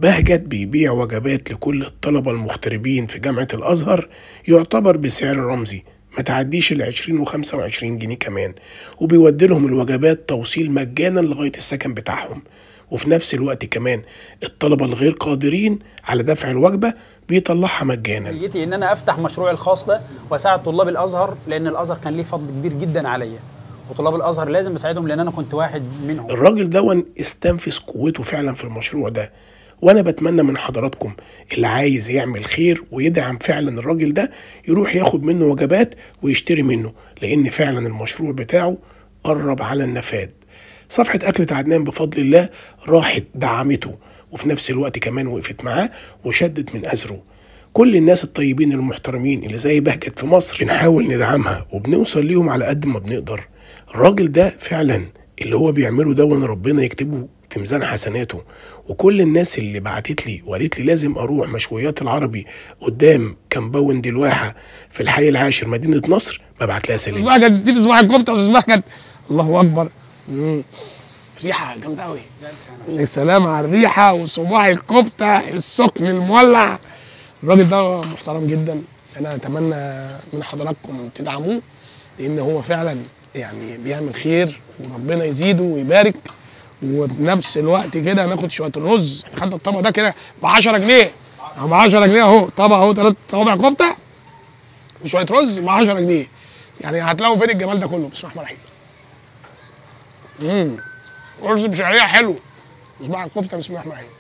بهجت بيبيع وجبات لكل الطلبة المغتربين في جامعة الأزهر يعتبر بسعر رمزي ما تعديش ال 20 و 25 جنيه كمان وبيودي لهم الوجبات توصيل مجانا لغاية السكن بتاعهم وفي نفس الوقت كمان الطلبة الغير قادرين على دفع الوجبة بيطلعها مجانا نيتي ان انا افتح مشروعي الخاص ده واساعد طلاب الازهر لان الازهر كان ليه فضل كبير جدا عليا وطلاب الازهر لازم اساعدهم لان انا كنت واحد منهم الراجل دون استنفذ قوته فعلا في المشروع ده وانا بتمنى من حضراتكم اللي عايز يعمل خير ويدعم فعلا الراجل ده يروح ياخد منه وجبات ويشتري منه لان فعلا المشروع بتاعه قرب على النفاذ صفحة أكلة عدنان بفضل الله راحت دعمته وفي نفس الوقت كمان وقفت معاه وشدت من أزره كل الناس الطيبين المحترمين اللي زي بهجت في مصر بنحاول ندعمها وبنوصل ليهم على قد ما بنقدر الراجل ده فعلا اللي هو بيعمله دون ربنا يكتبه في ميزان حسناته وكل الناس اللي بعتت لي وقالت لي لازم اروح مشويات العربي قدام كامباوند الواحه في الحي العاشر مدينه نصر ببعت لها سلام صباح جد اديني صباح الكفته وصباح جد الله اكبر مم. ريحه جامده قوي يا سلام على الريحه وصباح الكفته السخن المولع الراجل ده محترم جدا انا اتمنى من حضراتكم تدعموه لان هو فعلا يعني بيعمل خير وربنا يزيده ويبارك وفي نفس الوقت كده ناخد شويه الرز خد الطبق ده كده ب 10 جنيه ب 10 جنيه اهو طبق اهو ثلاث صوابع كفته وشويه رز ب 10 جنيه يعني هتلاقوا فين الجمال ده كله بسم الله الرحمن الرحيم امم رز بشعريه حلو صباع الكفته بسم الله الرحمن الرحيم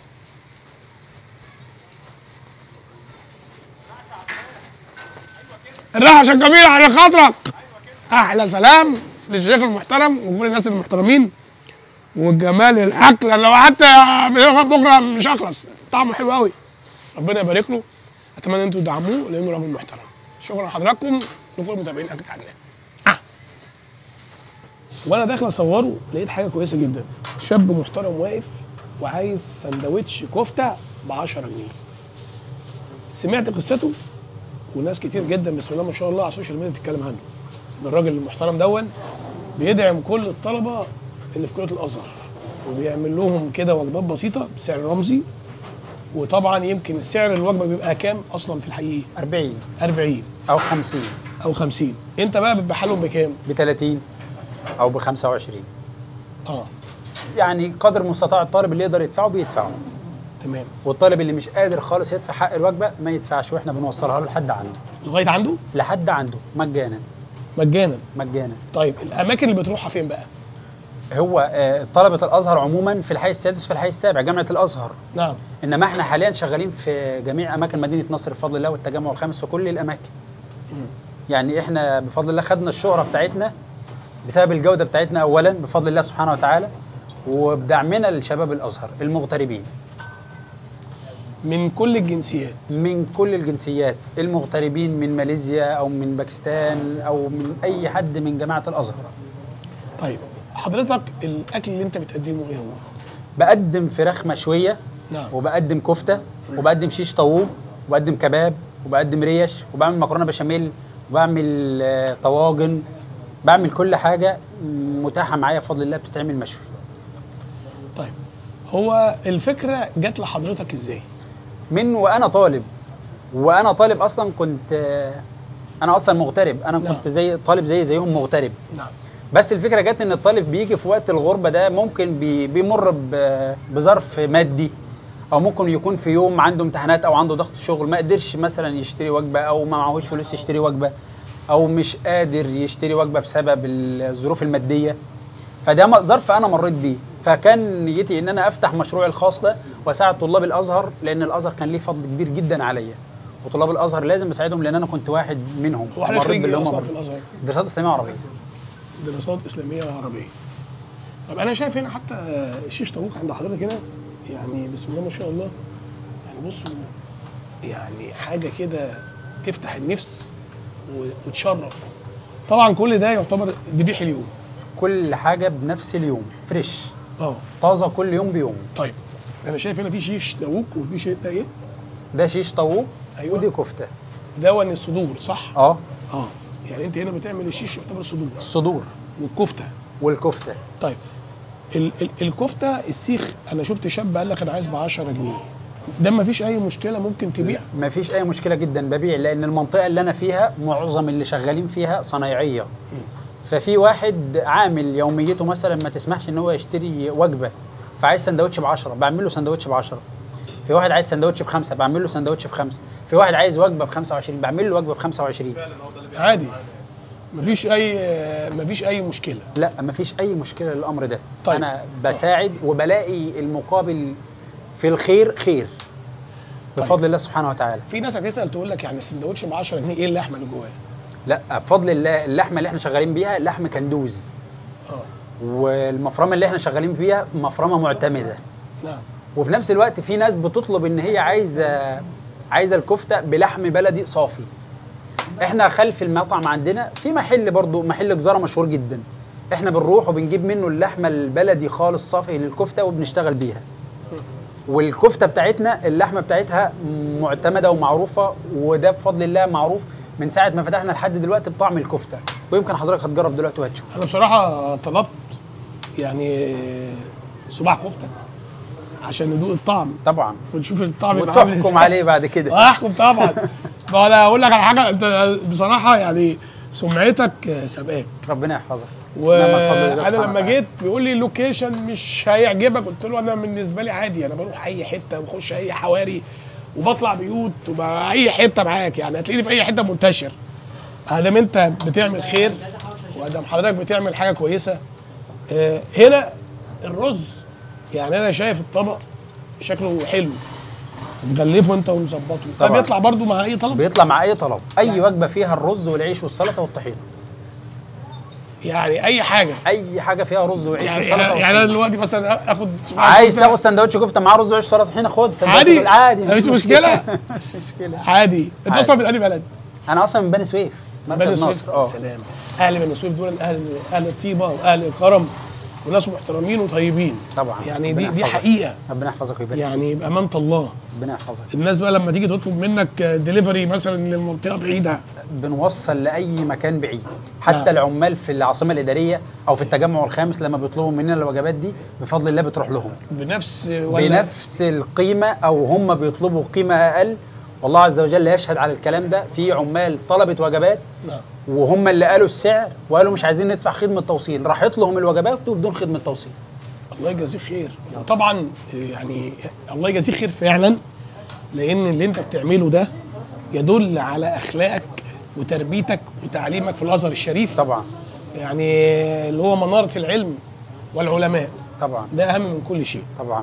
الريحه عشان جميله على خاطرك احلى سلام للشيخ المحترم وكل الناس المحترمين وجمال الاكل لو حتى بكره مش هخلص طعمه حلو قوي ربنا يبارك له اتمنى انتوا تدعموه لانه راجل محترم شكرا لحضراتكم لكل متابعين اكل عدنان آه. وانا داخل اصوره لقيت حاجه كويسه جدا شاب محترم واقف وعايز سندوتش كفته ب 10 جنيه سمعت قصته وناس كتير جدا بسم الله ما شاء الله على السوشيال ميديا بتتكلم عنه ان الراجل المحترم دون بيدعم كل الطلبه اللي في كليه الازهر وبيعمل لهم كده وجبات بسيطه بسعر رمزي وطبعا يمكن السعر الوجبه بيبقى كام اصلا في الحقيقه 40 40 او 50 او 50 انت بقى بتبيعها لهم بكام ب 30 او ب 25 اه يعني قدر المستطاع الطالب اللي يقدر يدفعه بيدفعه تمام والطالب اللي مش قادر خالص يدفع حق الوجبه ما يدفعش واحنا بنوصلها له لحد عنده لغايه عنده لحد عنده مجانا مجانا مجانا طيب الاماكن اللي بتروحها فين بقى هو آه، طلبه الازهر عموما في الحي السادس في الحي السابع جامعه الازهر نعم انما احنا حاليا شغالين في جميع اماكن مدينه نصر بفضل الله والتجمع الخامس وكل الاماكن يعني احنا بفضل الله خدنا الشهره بتاعتنا بسبب الجوده بتاعتنا اولا بفضل الله سبحانه وتعالى وبدعمنا لشباب الازهر المغتربين من كل الجنسيات من كل الجنسيات المغتربين من ماليزيا او من باكستان او من اي حد من جماعه الازهر طيب حضرتك الاكل اللي انت بتقدمه ايه هو بقدم فراخ مشويه نعم وبقدم كفته وبقدم شيش طاووق وبقدم كباب وبقدم ريش وبعمل مكرونه بشاميل وبعمل آه، طواجن بعمل كل حاجه متاحه معايا بفضل الله بتتعمل مشوي طيب هو الفكره جت لحضرتك ازاي من وانا طالب وانا طالب اصلا كنت آه، انا اصلا مغترب انا نعم. كنت زي طالب زي زيهم مغترب نعم بس الفكره جت ان الطالب بيجي في وقت الغربه ده ممكن بي بيمر ب- بظرف مادي او ممكن يكون في يوم عنده امتحانات او عنده ضغط شغل ما قدرش مثلا يشتري وجبه او ما معهوش فلوس يشتري وجبه او مش قادر يشتري وجبه بسبب الظروف الماديه فده م- ظرف انا مريت بيه فكان نيتي ان انا افتح مشروعي الخاص ده واساعد طلاب الازهر لان الازهر كان ليه فضل كبير جدا عليا وطلاب الازهر لازم اساعدهم لان انا كنت واحد منهم هو حضرتك مريت خريج باللي ايه هم اصلا في مروا. الازهر دراسات اسلاميه وعربيه دراسات اسلاميه وعربيه طب انا شايف هنا حتى الشيش طاووق عند حضرتك هنا يعني بسم الله ما شاء الله يعني بصوا يعني حاجه كده تفتح النفس و- وتشرف طبعا كل ده يعتبر ذبيح اليوم كل حاجه بنفس اليوم فريش اه طازه كل يوم بيوم طيب انا شايف هنا في شيش طاووق وفي شيء ده ايه ده شيش طاووق أيوة. ودي كفته دون الصدور صح اه اه يعني انت هنا بتعمل الشيش يعتبر صدور الصدور والكفته والكفته طيب ال ال الكفته السيخ انا شفت شاب قال لك انا عايز ب 10 جنيه ده ما فيش اي مشكله ممكن تبيع ما فيش اي مشكله جدا ببيع لان المنطقه اللي انا فيها معظم اللي شغالين فيها صنايعيه ففي واحد عامل يوميته مثلا ما تسمحش ان هو يشتري وجبه فعايز سندوتش ب 10 بعمل له سندوتش ب 10 في واحد عايز سندوتش بخمسه بعمل له سندوتش بخمسه في واحد عايز وجبه ب 25 بعمل له وجبه ب 25 عادي مفيش اي مفيش اي مشكله لا مفيش اي مشكله للامر ده طيب. طيب. انا بساعد وبلاقي المقابل في الخير خير بفضل الله سبحانه وتعالى في ناس هتسال تقول لك يعني السندوتش ب 10 جنيه ايه اللحمه اللي جواه لا بفضل الله اللحمه اللي احنا شغالين بيها لحم كندوز اه والمفرمه اللي احنا شغالين فيها مفرمه معتمده نعم وفي نفس الوقت في ناس بتطلب ان هي عايزه عايزه الكفته بلحم بلدي صافي احنا خلف المطعم عندنا في محل برضو محل جزاره مشهور جدا احنا بنروح وبنجيب منه اللحمه البلدي خالص صافي للكفته وبنشتغل بيها والكفته بتاعتنا اللحمه بتاعتها معتمده ومعروفه وده بفضل الله معروف من ساعه ما فتحنا لحد دلوقتي بطعم الكفته ويمكن حضرتك هتجرب دلوقتي وهتشوف انا بصراحه طلبت يعني صباع كفته عشان ندوق الطعم طبعا ونشوف الطعم يبقى عامل وتحكم إزاي. عليه بعد كده احكم طبعا ما انا اقول لك على حاجه انت بصراحه يعني سمعتك سابقاك ربنا يحفظك نعم الفضل لله وانا سبحانه لما وتعالى. جيت بيقول لي اللوكيشن مش هيعجبك قلت له انا بالنسبه لي عادي انا بروح اي حته بخش اي حواري وبطلع بيوت وبقى اي حته معاك يعني هتلاقيني في اي حته منتشر ادام انت بتعمل خير وادام حضرتك بتعمل حاجه كويسه آه، هنا الرز يعني انا شايف الطبق شكله حلو مغلفه انت ومظبطه ده طبعاً. بيطلع برضو مع اي طلب بيطلع مع اي طلب اي وجبه فيها الرز والعيش والسلطه والطحينه يعني اي حاجه اي حاجه فيها رز وعيش يعني وسلطه يعني انا وطحينه دلوقتي مثلا اخد صباع عايز كفتة. تاخد سندوتش كفته معاه رز وعيش وسلطه طحينه خد سندوتش عادي؟ كفته. عادي مفيش مشكلة؟ مش مشكله عادي انت عادي. اصلا من انهي بلد؟ انا اصلا من بني سويف بني مركز سويف نصر اه سلام اهل بني سويف دول اهل اهل الطيبه واهل الكرم وناس محترمين وطيبين طبعا يعني دي ربنا دي يحفظك. حقيقه ربنا يحفظك ويبارك يعني بامانه الله ربنا يحفظك الناس بقى لما تيجي تطلب منك ديليفري مثلا للمنطقه بعيده بنوصل لاي مكان بعيد حتى نعم. العمال في العاصمه الاداريه او في التجمع الخامس لما بيطلبوا مننا الوجبات دي بفضل الله بتروح لهم بنفس ولا بنفس القيمه او هم بيطلبوا قيمه اقل والله عز وجل يشهد على الكلام ده في عمال طلبت وجبات نعم وهم اللي قالوا السعر وقالوا مش عايزين ندفع خدمه توصيل راحت لهم الوجبات وبدون خدمه توصيل الله يجازيه خير وطبعا يعني الله يجازيه خير فعلا لان اللي انت بتعمله ده يدل على اخلاقك وتربيتك وتعليمك في الازهر الشريف طبعا يعني اللي هو مناره العلم والعلماء طبعا ده اهم من كل شيء طبعا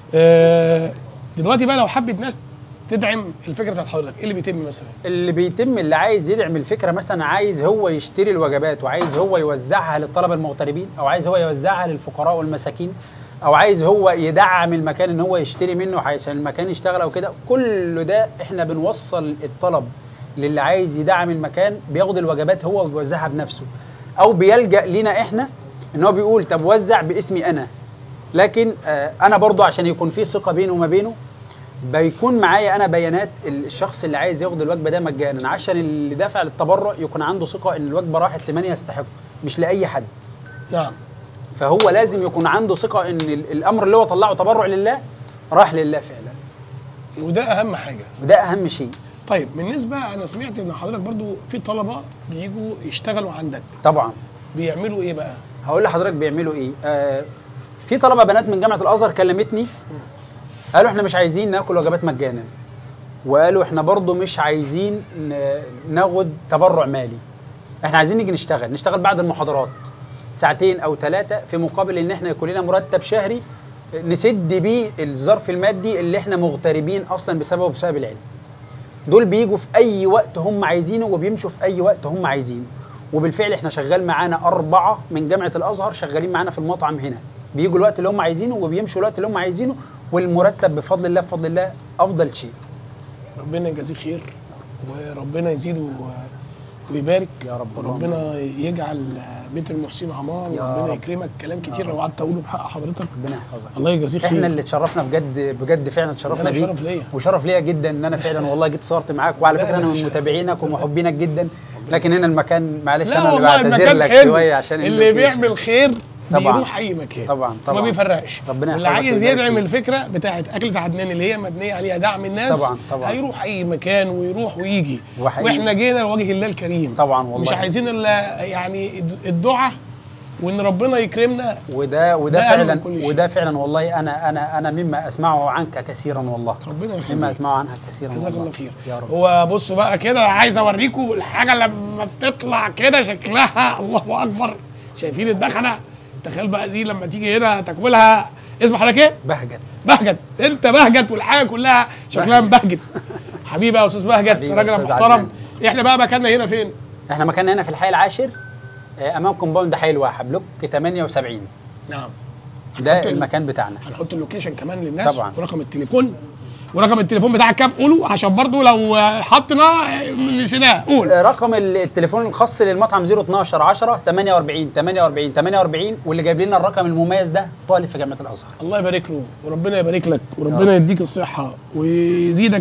آه، دلوقتي بقى لو حبت ناس تدعم الفكره بتاعت حضرتك ايه اللي بيتم مثلا اللي بيتم اللي عايز يدعم الفكره مثلا عايز هو يشتري الوجبات وعايز هو يوزعها للطلبه المغتربين او عايز هو يوزعها للفقراء والمساكين او عايز هو يدعم المكان ان هو يشتري منه عشان المكان يشتغل او كده كل ده احنا بنوصل الطلب للي عايز يدعم المكان بياخد الوجبات هو ويوزعها بنفسه او بيلجا لينا احنا ان هو بيقول طب وزع باسمي انا لكن آه انا برضو عشان يكون في ثقه بينه وما بينه بيكون معايا انا بيانات الشخص اللي عايز ياخد الوجبه ده مجانا عشان اللي دافع للتبرع يكون عنده ثقه ان الوجبه راحت لمن يستحق مش لاي حد نعم فهو لازم يكون عنده ثقه ان ال- الامر اللي هو طلعه تبرع لله راح لله فعلا وده اهم حاجه وده اهم شيء طيب بالنسبه انا سمعت ان حضرتك برضو في طلبه بيجوا يشتغلوا عندك طبعا بيعملوا ايه بقى هقول لحضرتك بيعملوا ايه آه في طلبه بنات من جامعه الازهر كلمتني قالوا احنا مش عايزين ناكل وجبات مجانا وقالوا احنا برضو مش عايزين ن- ناخد تبرع مالي احنا عايزين نيجي نشتغل نشتغل بعد المحاضرات ساعتين او ثلاثه في مقابل ان احنا يكون لنا مرتب شهري نسد بيه الظرف المادي اللي احنا مغتربين اصلا بسببه بسبب العلم دول بيجوا في اي وقت هم عايزينه وبيمشوا في اي وقت هم عايزينه وبالفعل احنا شغال معانا اربعه من جامعه الازهر شغالين معانا في المطعم هنا بيجوا الوقت اللي هم عايزينه وبيمشوا الوقت اللي هم عايزينه والمرتب بفضل الله بفضل الله افضل شيء ربنا يجازيه خير وربنا يزيده و- ويبارك يا رب وربنا يجعل بيت المحسن عمار يا وربنا رب. يكرمك كلام كتير لو قعدت اقوله بحق حضرتك ربنا يحفظك الله يجازيه خير احنا اللي اتشرفنا بجد بجد فعلا اتشرفنا أنا بيك شرف ليا. وشرف ليا جدا ان انا فعلا والله جيت صورت معاك وعلى لا، فكره انا لا، من شرف. متابعينك ومحبينك جدا لكن هنا المكان معلش لا انا اللي والله بعتذر المكان لك حلو شويه عشان اللي اللوكيشن. بيعمل خير طبعاً. بيروح اي مكان طبعاً، طبعاً. ما بيفرقش ربنا واللي يحفظك عايز ويبارك يدعم فيك. الفكره بتاعت اكله عدنان اللي هي مبنيه عليها دعم الناس طبعاً، طبعاً. هيروح اي مكان ويروح ويجي وحقيقي. واحنا جينا لوجه الله الكريم طبعاً والله. مش عايزين الا يعني الدعاء وان ربنا يكرمنا وده وده ده أهم فعلا من كل شيء. وده فعلا والله انا انا انا مما اسمعه عنك كثيرا والله ربنا يخليك. مما اسمعه عنك كثيرا جزاك والله. الله خير يا رب هو بصوا بقى كده انا عايز اوريكم الحاجه لما بتطلع كده شكلها الله اكبر شايفين الدخنه تخيل بقى دي لما تيجي هنا تاكلها اسم حضرتك ايه؟ بهجت بهجت انت بهجت والحاجه كلها شكلها مبهجت حبيبي يا استاذ بهجت حبيبي يا راجل أستاذ محترم عدنان. احنا بقى مكاننا هنا فين؟ احنا مكاننا هنا في الحي العاشر آه، امام كومباوند حي الواحه بلوك 78 نعم ده هنحط ال- المكان بتاعنا هنحط اللوكيشن كمان للناس طبعاً. ورقم التليفون ورقم التليفون بتاعك كام قوله عشان برضو لو حطنا نسيناه قول آه، رقم التليفون الخاص للمطعم 012 10 48 48 48 واللي جايب لنا الرقم المميز ده طالب في جامعه الازهر الله يبارك له وربنا يبارك لك وربنا يديك الصحة ويزيدك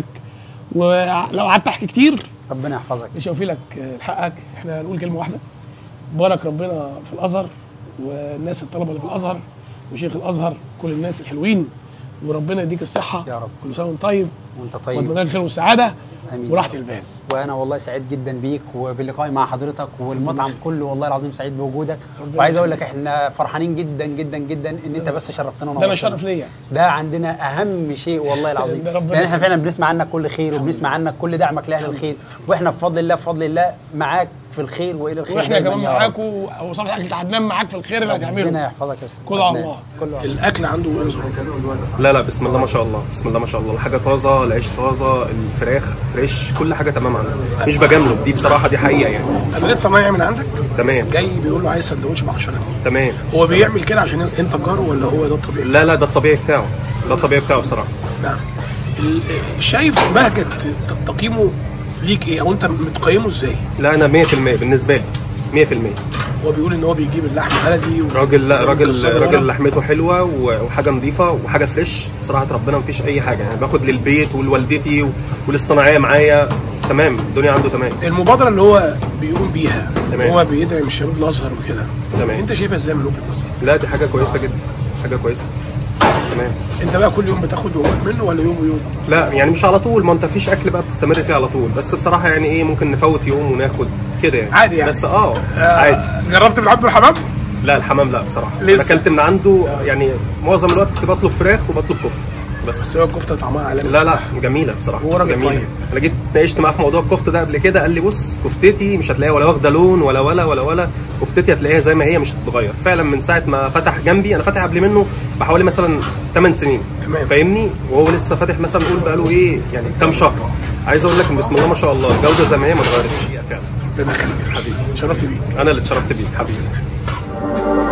ولو قعدت تحكي كتير ربنا يحفظك مش هيوفي لك حقك احنا هنقول كلمة واحدة بارك ربنا في الأزهر والناس الطلبة اللي في الأزهر وشيخ الأزهر كل الناس الحلوين وربنا يديك الصحة يا رب. كل سنة وانت طيب وانت طيب واتمنى لك الخير والسعادة آمين. وراحة البال وانا والله سعيد جدا بيك وباللقاء مع حضرتك والمطعم كله والله العظيم سعيد بوجودك ربنا وعايز اقول لك يخليك. احنا فرحانين جدا جدا جدا ان انت بس شرفتنا ده أنا ونورتنا. شرف ليا ده عندنا اهم شيء والله العظيم ده ربنا لان احنا يخليك. فعلا بنسمع عنك كل خير وبنسمع عنك كل دعمك لاهل الخير واحنا بفضل الله بفضل الله معاك في الخير والى الخير واحنا دايماً كمان يا رب. معاكم وصالح اكل عدنان معاك في الخير اللي ربنا هتعمله يحفظك يا استاذ كل على الله كله على الله. الاكل عنده ايه نظام لا لا بسم الله ما شاء الله بسم الله ما شاء الله الحاجه طازه العيش طازه الفراخ فريش كل حاجه تمام عنده مش بجامله دي بصراحه دي حقيقه يعني انا لقيت صنايعي من عندك تمام جاي بيقول له عايز سندوتش ب 10 جنيه تمام هو بيعمل كده عشان انت جاره ولا هو ده الطبيعي؟ لا لا ده الطبيعي بتاعه ده الطبيعي بتاعه بصراحه نعم ال- شايف بهجت ت- تقييمه ليك ايه او انت متقيمه ازاي؟ لا انا 100% بالنسبه لي 100% هو بيقول ان هو بيجيب اللحم بلدي و- راجل لا راجل والجزار راجل ورا. لحمته حلوه و- وحاجه نظيفه وحاجه فريش بصراحه ربنا مفيش اي حاجه يعني باخد للبيت ولوالدتي و- وللصناعيه معايا تمام الدنيا عنده تمام المبادره اللي هو بيقوم بيها تمام. هو بيدعم الشباب الازهر وكده تمام. انت شايفها ازاي من وجهه نظرك؟ لا دي حاجه كويسه جدا حاجه كويسه تمام انت بقى كل يوم بتاخد وقت منه ولا يوم ويوم؟ لا يعني مش على طول ما انت فيش اكل بقى بتستمر فيه على طول بس بصراحه يعني ايه ممكن نفوت يوم وناخد كده يعني عادي يعني. بس اه عادي جربت من عبد الحمام؟ لا الحمام لا بصراحه لسه. انا اكلت من عنده يعني معظم الوقت كنت بطلب فراخ وبطلب كفته بس بس هو الكفته طعمها عالمي لا لا جميله بصراحه هو راجل جميله طيب. انا جيت اتناقشت معاه في موضوع الكفته ده قبل كده قال لي بص كفتتي مش هتلاقيها ولا واخده لون ولا ولا ولا ولا كفتتي هتلاقيها زي ما هي مش هتتغير فعلا من ساعه ما فتح جنبي انا فاتح قبل منه بحوالي مثلا 8 سنين تمام. فاهمني وهو لسه فاتح مثلا نقول بقاله ايه يعني كام شهر عايز اقول لك إن بسم الله ما شاء الله الجوده زي ما هي ما اتغيرتش فعلا ربنا يخليك حبيبي اتشرفت بيك انا اللي اتشرفت بيك حبيبي